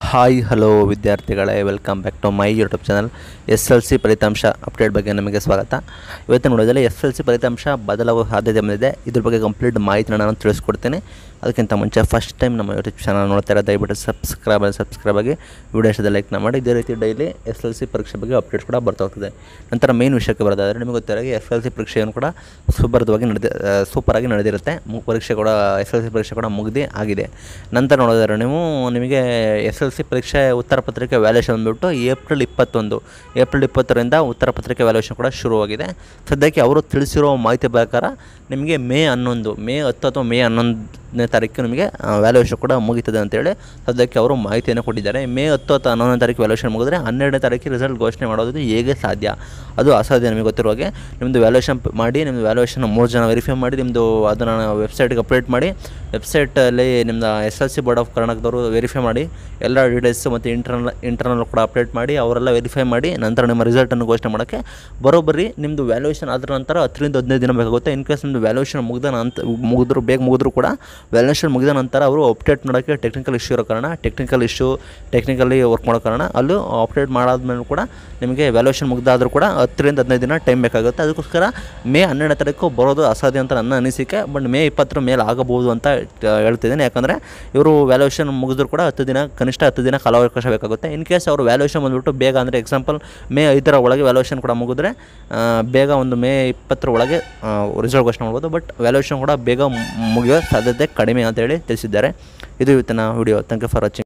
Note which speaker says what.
Speaker 1: hi hello ವಿದ್ಯಾರ್ಥಿಗಳೇ welcome back to my YouTube channel S L C ಫಲಿತಾಂಶ update ಬಗ್ಗೆ ನಮಗೆ ಸ್ವಾಗತ ಇವತ್ತಿನ ನೋಡೋದಲ್ಲಿ ಎಸ್ ಎಲ್ ಸಿ ಫಲಿತಾಂಶ ಬದಲಾಗುವ ಸಾಧ್ಯತೆ ಬಂದಿದೆ ಇದ್ರ ಬಗ್ಗೆ ಕಂಪ್ಲೀಟ್ ಮಾಹಿತಿನ ನಾನು ತಿಳಿಸ್ಕೊಡ್ತೀನಿ ಅದಕ್ಕಿಂತ ಮುಂಚೆ ಫಸ್ಟ್ ಟೈಮ್ ನಮ್ಮ ಯೂಟ್ಯೂಬ್ ಚಾನಲ್ ನೋಡ್ತಾ ಇರೋ ದಯವಿಟ್ಟು ಸಬ್ಸ್ಕ್ರೈಬ್ ಸಬ್ಸ್ಕ್ರೈಬ್ ಆಗಿ ವಿಡಿಯೋ ಇಷ್ಟದ ಲೈಕ್ನ ಮಾಡಿ ಇದೇ ರೀತಿ ಡೈಲಿ ಎಸ್ ಎಲ್ ಸಿ ಪರೀಕ್ಷೆ ಬಗ್ಗೆ ಅಪ್ಡೇಟ್ ಕೂಡ ಬರ್ತಾ ಹೋಗ್ತದೆ ನಂತರ ಮೇನ್ ವಿಷಯಕ್ಕೆ ಬರೋದಾದರೆ ನಿಮಗೆ ಗೊತ್ತಿರೋ ಎಸ್ ಎಲ್ ಸಿ ಪರೀಕ್ಷೆಯನ್ನು ಕೂಡ ಸುಭದ್ರವಾಗಿ ನಡೆದಿ ಸೂಪರಾಗಿ ನಡೆದಿರುತ್ತೆ ಮು ಪರೀಕ್ಷೆ ಕೂಡ ಎಸ್ ಎಲ್ ಸಿ ಪರೀಕ್ಷೆ ಕೂಡ ಮುಗಿದಿ ಆಗಿದೆ ನಂತರ ನೋಡಿದ್ರೆ ನೀವು ನಿಮಗೆ ಎಸ್ ಎಲ್ ಸಿ ಪರೀಕ್ಷೆ ಉತ್ತರ ಪತ್ರಿಕೆ ವ್ಯಾಲ್ಯೂಷನ್ ಬಂದುಬಿಟ್ಟು ಏಪ್ರಿಲ್ ಇಪ್ಪತ್ತೊಂದು ಏಪ್ರಿಲ್ ಇಪ್ಪತ್ತರಿಂದ ಉತ್ತರ ಪತ್ರಿಕೆ ವ್ಯಾಲ್ಯೂಷನ್ ಕೂಡ ಶುರುವಾಗಿದೆ ಸದ್ಯಕ್ಕೆ ಅವರು ತಿಳಿಸಿರೋ ಮಾಹಿತಿ ಪ್ರಕಾರ ನಿಮಗೆ ಮೇ ಹನ್ನೊಂದು ಮೇ ಹತ್ತು ಅಥವಾ ಮೇ ಹನ್ನೊಂದನೇ ತಾರೀಕು ನಿಮಗೆ ವ್ಯಾಲ್ಯೂಷನ್ ಕೂಡ ಮುಗೀತದೆ ಅಂತೇಳಿ ಸದ್ಯಕ್ಕೆ ಅವರು ಮಾಹಿತಿಯನ್ನು ಕೊಟ್ಟಿದ್ದಾರೆ ಮೇ ಹತ್ತು ಅಥವಾ ಹನ್ನೊಂದನೇ ತಾರೀಕು ವ್ಯಾಲ್ಯೂಷನ್ ಮುಗಿದ್ರೆ ಹನ್ನೆರಡನೇ ತಾರೀಕಿಗೆ ರಿಸಲ್ಟ್ ಘೋಷಣೆ ಮಾಡೋದು ಹೇಗೆ ಸಾಧ್ಯ ಅದು ಅಸಾಧ್ಯ ನಿಮಗೆ ಗೊತ್ತಿರೋ ಹಾಗೆ ನಿಮ್ಮದು ವ್ಯಾಲ್ಯೂಷನ್ ಮಾಡಿ ನಿಮ್ಮದು ವ್ಯಾಲ್ಯೂಷನ್ ಮೂರು ಜನ ವೆರಿಫೈ ಮಾಡಿ ನಿಮ್ಮದು ಅದನ್ನು ವೆಬ್ಸೈಟ್ಗೆ ಅಪ್ಡೇಟ್ ಮಾಡಿ ವೆಬ್ಸೈಟಲ್ಲಿ ನಿಮ್ಮದು S L C board of ಕರ್ನಾಟಕದವರು ವೆರಿಫೈ ಮಾಡಿ ಎಲ್ಲ ಡೀಟೇಲ್ಸ್ ಮತ್ತು ಇಂಟರ್ನಲ್ ಇಂಟರ್ನಲ್ ಕೂಡ ಅಪ್ಡೇಟ್ ಮಾಡಿ ಅವರೆಲ್ಲ ವೆರಿಫೈ ಮಾಡಿ ನಂತರ ನಿಮ್ಮ ರಿಸಲ್ಟನ್ನು ಘೋಷಣೆ ಮಾಡೋಕ್ಕೆ ಬರೋಬ್ಬರಿ ನಿಮ್ಮದು ವ್ಯಾಲ್ಯೂಷನ್ ಆದ ನಂತರ ಹತ್ತರಿಂದ ಹದಿನೈದು ದಿನ ಬೇಕಾಗುತ್ತೆ ಇನ್ ಕೇಸ್ ನಿಮ್ಮದು ವ್ಯಾಲ್ಯೂಷನ್ ಮುಗಿದ ನಂತರ ಮುಗಿದ್ರು ಬೇಗ ಮುಗಿದ್ರು ಕೂಡ ವ್ಯಾಲ್ಯೂಷನ್ ಮುಗಿದ ನಂತರ ಅವರು ಅಪ್ಡೇಟ್ ಮಾಡೋಕ್ಕೆ ಟೆಕ್ನಿಕಲ್ ಇಶ್ಯೂ ಇರೋ ಕಾರಣ ಟೆಕ್ನಿಕಲ್ ಇಶ್ಯೂ ಟೆಕ್ನಿಕಲಿ ವರ್ಕ್ ಮಾಡೋ ಕಾರಣ ಅಲ್ಲೂ ಅಪ್ಡೇಟ್ ಮಾಡಾದ್ಮೇಲೆ ಕೂಡ ನಿಮಗೆ ವ್ಯಾಲ್ಯೂಷನ್ ಮುಗಿದಾದರೂ ಕೂಡ ಹತ್ತರಿಂದ ಹದಿನೈದು ದಿನ ಟೈಮ್ ಬೇಕಾಗುತ್ತೆ ಅದಕ್ಕೋಸ್ಕರ ಮೇ ಹನ್ನೆರಡನೇ ತಾರೀಕು ಬರೋದು ಅಸಾಧ್ಯ ಅಂತ ನನ್ನ ಅನಿಸಿಕೆ ಬಟ್ ಮೇ ಇಪ್ಪತ್ತರ ಮೇಲೆ ಆಗಬಹುದು ಅಂತ ಆ, ಹೇಳ್ತಿದ್ದೀನಿ ಯಾಕಂದರೆ ಇವರು ವ್ಯಾಲ್ಯೂಷನ್ ಮುಗಿದ್ರು ಕೂಡ ಹತ್ತು ದಿನ ಕನಿಷ್ಠ ಹತ್ತು ದಿನ ಕಾಲಾವಕಾಶ ಬೇಕಾಗುತ್ತೆ ಇನ್ ಕೇಸ್ ಅವರು ವ್ಯಾಲ್ಯೂಷನ್ ಬಂದುಬಿಟ್ಟು ಬೇಗ ಅಂದರೆ ಎಕ್ಸಾಂಪಲ್ ಮೇ ಐದರ ಒಳಗೆ ವ್ಯಾಲ್ಯೂಷನ್ ಕೂಡ ಮುಗಿದ್ರೆ ಆ, ಬೇಗ ಒಂದು ಮೇ ಇಪ್ಪತ್ತರ ಒಳಗೆ ರಿಸಲ್ಟ್ ಘೋಷಣೆ ಮಾಡ್ಬೋದು ಬಟ್ ವ್ಯಾಲ್ಯೂಷನ್ ಕೂಡ ಬೇಗ ಮುಗಿಯೋ ಸಾಧ್ಯತೆ ಕಡಿಮೆ ಅಂತೇಳಿ ತಿಳಿಸಿದ್ದಾರೆ ಇದು ಇವತ್ತಿನ video thank you for watching